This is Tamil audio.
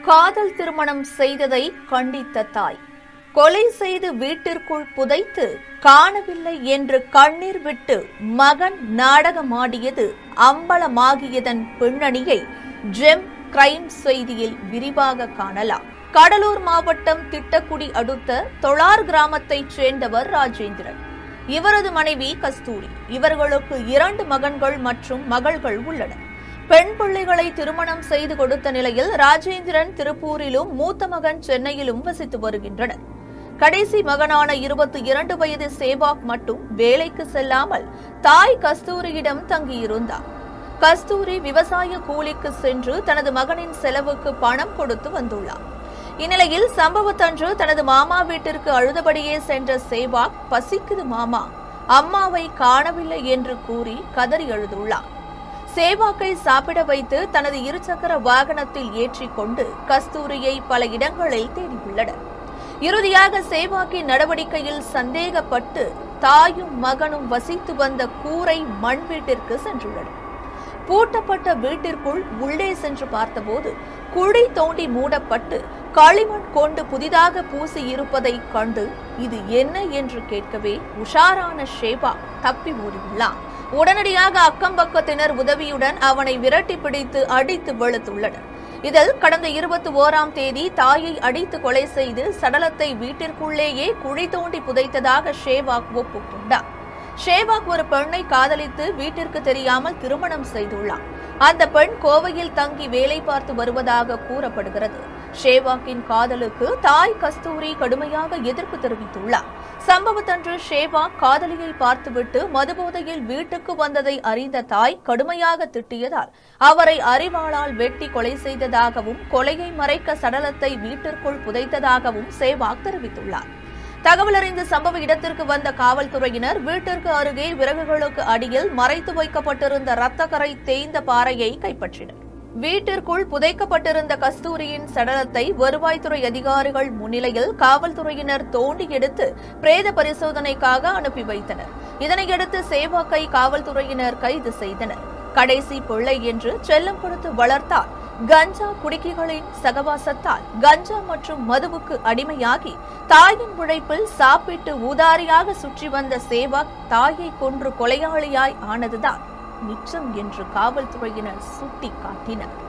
காதல் திருமணம் செய்ததை கண்டித்த தாய் கொலை செய்து வீட்டிற்குள் புதைத்து காணவில்லை என்று கண்ணீர் விட்டு மகன் நாடகமாடியது அம்பலமாகியதன் பின்னணியை ஜெம் கிரைம் செய்தியில் விரிவாக காணலாம் கடலூர் மாவட்டம் திட்டக்குடி அடுத்த தொளார் கிராமத்தைச் சேர்ந்தவர் ராஜேந்திரன் இவரது மனைவி கஸ்தூரி இவர்களுக்கு இரண்டு மகன்கள் மற்றும் மகள்கள் உள்ளனர் பெண் பிள்ளைகளை திருமணம் செய்து கொடுத்த நிலையில் ராஜேந்திரன் திருப்பூரிலும் மூத்த மகன் சென்னையிலும் வசித்து வருகின்றனர் கடைசி மகனான இருபத்தி இரண்டு வயது சேவாக் மட்டும் வேலைக்கு செல்லாமல் தாய் கஸ்தூரியிடம் தங்கியிருந்தார் கஸ்தூரி விவசாய கூலிக்கு சென்று தனது மகனின் செலவுக்கு பணம் கொடுத்து வந்துள்ளார் இந்நிலையில் சம்பவத்தன்று தனது மாமா வீட்டிற்கு அழுதபடியே சென்ற சேவாக் பசிக்குது மாமா அம்மாவை காணவில்லை என்று கூறி கதறி அழுதுள்ளார் சேவாக்கை சாப்பிட வைத்து தனது இருசக்கர வாகனத்தில் ஏற்றிக்கொண்டு கஸ்தூரியை பல இடங்களில் தேடியுள்ளனர் இறுதியாக சேவாக்கின் நடவடிக்கையில் சந்தேகப்பட்டு தாயும் மகனும் வசித்து வந்த கூரை மண் வீட்டிற்கு சென்றுள்ளனர் பூட்டப்பட்ட வீட்டிற்குள் உள்ளே சென்று பார்த்தபோது குழி தோண்டி மூடப்பட்டு களிமண் கொண்டு புதிதாக பூசி இருப்பதை கண்டு இது என்ன என்று கேட்கவே உஷாரான ஷேபா தப்பி ஓடியுள்ளான் உடனடியாக அக்கம் பக்கத்தினர் உதவியுடன் அவனை விரட்டி பிடித்து அடித்து வெளுத்துள்ளனர் இதில் கடந்த இருபத்தி ஓராம் தேதி தாயை அடித்து கொலை செய்து சடலத்தை வீட்டிற்குள்ளேயே குழி தோண்டி புதைத்ததாக ஷேவாக் ஒப்புக்கொண்டார் ஷேவாக் ஒரு பெண்ணை காதலித்து வீட்டிற்கு தெரியாமல் திருமணம் செய்துள்ளார் அந்த பெண் கோவையில் தங்கி வேலை பார்த்து வருவதாக கூறப்படுகிறது ஷேவாக்கின் காதலுக்கு தாய் கஸ்தூரி கடுமையாக எதிர்ப்பு தெரிவித்துள்ளார் சம்பவத்தன்று ஷேவாக் காதலியை பார்த்துவிட்டு மதுபோதையில் வீட்டுக்கு வந்ததை அறிந்த தாய் கடுமையாக திட்டியதால் அவரை அறிவாளால் வெட்டி கொலை செய்ததாகவும் கொலையை மறைக்க சடலத்தை வீட்டிற்குள் புதைத்ததாகவும் சேவாக் தெரிவித்துள்ளார் தகவல் அறிந்து சம்பவ இடத்திற்கு வந்த காவல்துறையினர் வீட்டிற்கு அருகே விறகுகளுக்கு அடியில் மறைத்து வைக்கப்பட்டிருந்த ரத்தக்கரை தேய்ந்த பாறையை கைப்பற்றினர் வீட்டிற்குள் புதைக்கப்பட்டிருந்த கஸ்தூரியின் சடலத்தை வருவாய்த்துறை அதிகாரிகள் முன்னிலையில் காவல்துறையினர் தோண்டி எடுத்து பிரேத பரிசோதனைக்காக அனுப்பி வைத்தனர் இதனையடுத்து சேவாக்கை காவல்துறையினர் கைது செய்தனர் கடைசி பிள்ளை என்று செல்லம் கொடுத்து வளர்த்தார் கஞ்சா குடிக்கிகளின் சகவாசத்தால் கஞ்சா மற்றும் மதுவுக்கு அடிமையாகி தாயின் உழைப்பில் சாப்பிட்டு ஊதாரியாக சுற்றி வந்த சேவாக் தாயை கொன்று கொலையாளியாய் ஆனதுதான் மிச்சம் என்று காவல்துறையினர் சுட்டிக்காட்டினர்